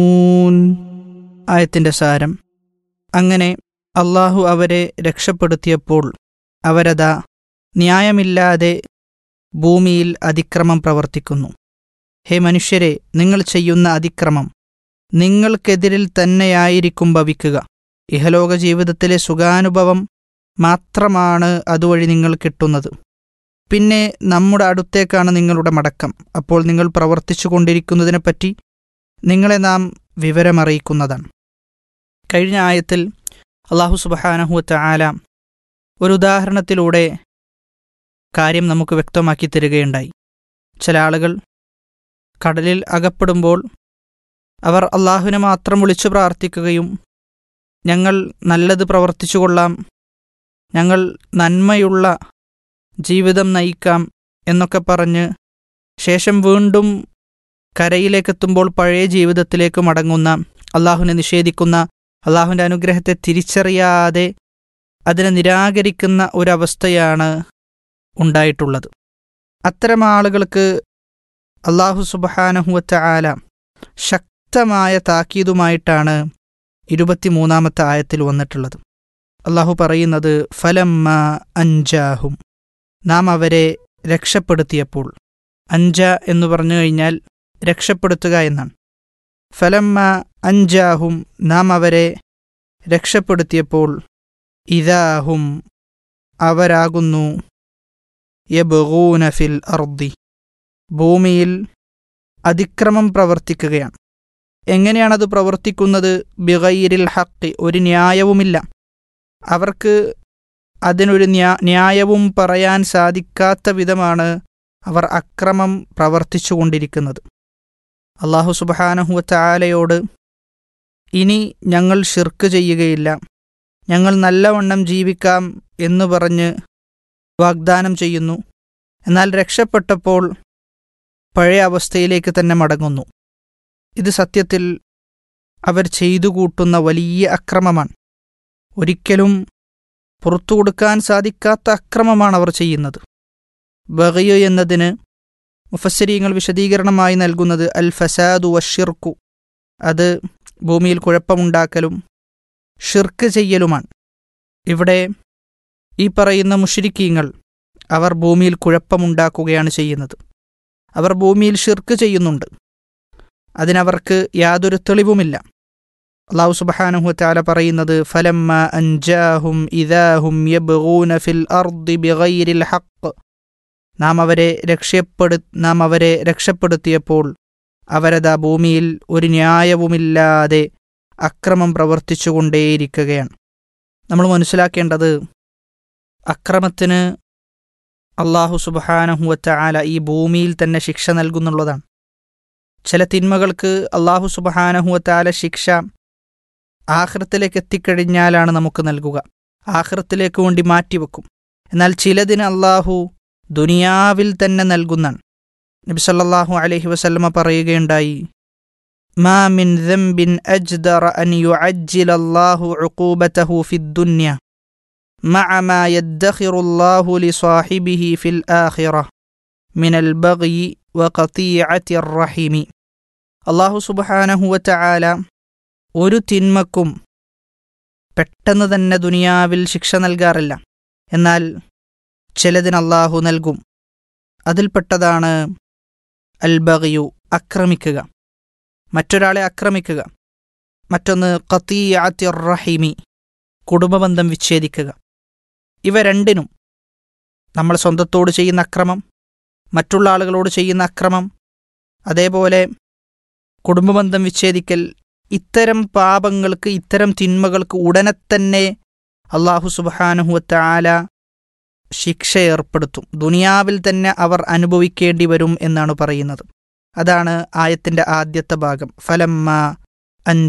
ആയത്തിൻ്റെ സാരം അങ്ങനെ അള്ളാഹു അവരെ രക്ഷപ്പെടുത്തിയപ്പോൾ അവരതാ ന്യായമില്ലാതെ ഭൂമിയിൽ അതിക്രമം പ്രവർത്തിക്കുന്നു ഹേ മനുഷ്യരെ നിങ്ങൾ ചെയ്യുന്ന അതിക്രമം നിങ്ങൾക്കെതിരിൽ തന്നെയായിരിക്കും ഭവിക്കുക ഇഹലോക ജീവിതത്തിലെ സുഖാനുഭവം മാത്രമാണ് അതുവഴി നിങ്ങൾ കിട്ടുന്നത് പിന്നെ നമ്മുടെ അടുത്തേക്കാണ് നിങ്ങളുടെ മടക്കം അപ്പോൾ നിങ്ങൾ പ്രവർത്തിച്ചു കൊണ്ടിരിക്കുന്നതിനെപ്പറ്റി നിങ്ങളെ നാം വിവരമറിയിക്കുന്നതാണ് കഴിഞ്ഞ ആയത്തിൽ അള്ളാഹു സുബഹാനഹുവറ്റ ആല ഒരു ഉദാഹരണത്തിലൂടെ കാര്യം നമുക്ക് വ്യക്തമാക്കി തരികയുണ്ടായി ചില ആളുകൾ കടലിൽ അകപ്പെടുമ്പോൾ അവർ അള്ളാഹുവിനെ മാത്രം വിളിച്ചു പ്രാർത്ഥിക്കുകയും ഞങ്ങൾ നല്ലത് പ്രവർത്തിച്ചു കൊള്ളാം ഞങ്ങൾ നന്മയുള്ള ജീവിതം നയിക്കാം എന്നൊക്കെ പറഞ്ഞ് ശേഷം വീണ്ടും കരയിലേക്കെത്തുമ്പോൾ പഴയ ജീവിതത്തിലേക്ക് മടങ്ങുന്ന അള്ളാഹുവിനെ നിഷേധിക്കുന്ന അള്ളാഹുവിൻ്റെ അനുഗ്രഹത്തെ തിരിച്ചറിയാതെ അതിനെ നിരാകരിക്കുന്ന ഒരവസ്ഥയാണ് ഉണ്ടായിട്ടുള്ളത് അത്തരം ആളുകൾക്ക് അള്ളാഹു സുബഹാനഹുവറ്റ ആല ശക്തമായ താക്കീതുമായിട്ടാണ് ഇരുപത്തിമൂന്നാമത്തെ ആയത്തിൽ വന്നിട്ടുള്ളത് അള്ളാഹു പറയുന്നത് ഫലമ്മ അഞ്ചാഹും നാം അവരെ രക്ഷപ്പെടുത്തിയപ്പോൾ അഞ്ച എന്ന് പറഞ്ഞു കഴിഞ്ഞാൽ രക്ഷപ്പെടുത്തുക എന്നാണ് ഫലമ്മ അഞ്ചാഹും നാം അവരെ രക്ഷപ്പെടുത്തിയപ്പോൾ ഇതാഹും അവരാകുന്നു യബൂന ഫിൽ അർദി ഭൂമിയിൽ അതിക്രമം പ്രവർത്തിക്കുകയാണ് എങ്ങനെയാണത് പ്രവർത്തിക്കുന്നത് ബിഗൈരിൽ ഹക്കി ഒരു ന്യായവുമില്ല അവർക്ക് അതിനൊരു ന്യാ ന്യായവും പറയാൻ സാധിക്കാത്ത വിധമാണ് അവർ അക്രമം പ്രവർത്തിച്ചു കൊണ്ടിരിക്കുന്നത് അള്ളാഹു സുബഹാനഹുവത്ത ആലയോട് ഇനി ഞങ്ങൾ ഷിർക്ക് ചെയ്യുകയില്ല ഞങ്ങൾ നല്ലവണ്ണം ജീവിക്കാം എന്നു പറഞ്ഞ് വാഗ്ദാനം ചെയ്യുന്നു എന്നാൽ രക്ഷപ്പെട്ടപ്പോൾ പഴയ അവസ്ഥയിലേക്ക് തന്നെ മടങ്ങുന്നു ഇത് സത്യത്തിൽ അവർ ചെയ്തു കൂട്ടുന്ന വലിയ അക്രമമാണ് ഒരിക്കലും പുറത്തു കൊടുക്കാൻ സാധിക്കാത്ത അക്രമമാണ് അവർ ചെയ്യുന്നത് ബഗയോ എന്നതിന് മുഫസ്സിരീങ്ങൾ വിശദീകരണമായി നൽകുന്നത് അൽ ഫസാദു വഷിർക്കു അത് ഭൂമിയിൽ കുഴപ്പമുണ്ടാക്കലും ഷിർക്ക് ചെയ്യലുമാണ് ഇവിടെ ഈ പറയുന്ന മുഷിരിക്കീങ്ങൾ അവർ ഭൂമിയിൽ കുഴപ്പമുണ്ടാക്കുകയാണ് ചെയ്യുന്നത് അവർ ഭൂമിയിൽ ഷിർക്ക് ചെയ്യുന്നുണ്ട് അതിനവർക്ക് യാതൊരു തെളിവുമില്ല അള്ളാഹു സുബഹാനഹു താല പറയുന്നത് ഫലമ്മ അൻജാഹും ഇദാഹും യബ്ഗൂന ഫിൽ അർദി ബിഗൈരിൽ ഹഖ് നാം അവരെ രക്ഷപ്പെടു നാം അവരെ രക്ഷപ്പെടുത്തിയപ്പോൾ അവരതാ ഭൂമിയിൽ ഒരു ന്യായവുമില്ലാതെ അക്രമം പ്രവർത്തിച്ചുകൊണ്ടേയിരിക്കുകയാണ് നമ്മൾ മനസ്സിലാക്കേണ്ടത് അക്രമത്തിന് അള്ളാഹു സുബഹാനഹുവറ്റ ആല ഈ ഭൂമിയിൽ തന്നെ ശിക്ഷ നൽകുന്നുള്ളതാണ് ചില തിന്മകൾക്ക് അള്ളാഹു സുബഹാനഹുവത്താല ശിക്ഷ ആഹൃത്തിലേക്ക് എത്തിക്കഴിഞ്ഞാലാണ് നമുക്ക് നൽകുക ആഹൃത്തിലേക്ക് വേണ്ടി മാറ്റിവെക്കും എന്നാൽ ചിലതിന് അള്ളാഹു ദുനിയാവിൽ തന്നെ നൽകുന്നാണ് നബി സല്ലല്ലാഹു അലൈഹി വസല്ലമ പറയുകയുണ്ടായി മാ മിൻ ദംബിൻ അജ്ദറ അൻ യുഅജ്ജില അല്ലാഹു ഉഖൂബതഹു ഫിദ്ദുന്യ مع ما يدخر الله لصاحبه في الآخرة من البغي وقطيعة الرحم അള്ളാഹു സുബഹാനഹുവറ്റ ആല ഒരു തിന്മക്കും പെട്ടെന്ന് തന്നെ ദുനിയാവിൽ ശിക്ഷ നൽകാറില്ല എന്നാൽ ചിലതിന് അള്ളാഹു നൽകും അതിൽപ്പെട്ടതാണ് അൽബഗയു ആക്രമിക്കുക മറ്റൊരാളെ ആക്രമിക്കുക മറ്റൊന്ന് ഖത്തീയാത്തിർ റഹിമി കുടുംബബന്ധം വിച്ഛേദിക്കുക ഇവ രണ്ടിനും നമ്മൾ സ്വന്തത്തോട് ചെയ്യുന്ന അക്രമം മറ്റുള്ള ആളുകളോട് ചെയ്യുന്ന അക്രമം അതേപോലെ കുടുംബബന്ധം വിച്ഛേദിക്കൽ ഇത്തരം പാപങ്ങൾക്ക് ഇത്തരം തിന്മകൾക്ക് ഉടനെ തന്നെ അള്ളാഹു സുബാനുഹുവത്ത ആല ശിക്ഷ ഏർപ്പെടുത്തും ദുനിയാവിൽ തന്നെ അവർ അനുഭവിക്കേണ്ടി വരും എന്നാണ് പറയുന്നത് അതാണ് ആയത്തിന്റെ ആദ്യത്തെ ഭാഗം ഫലമ്മ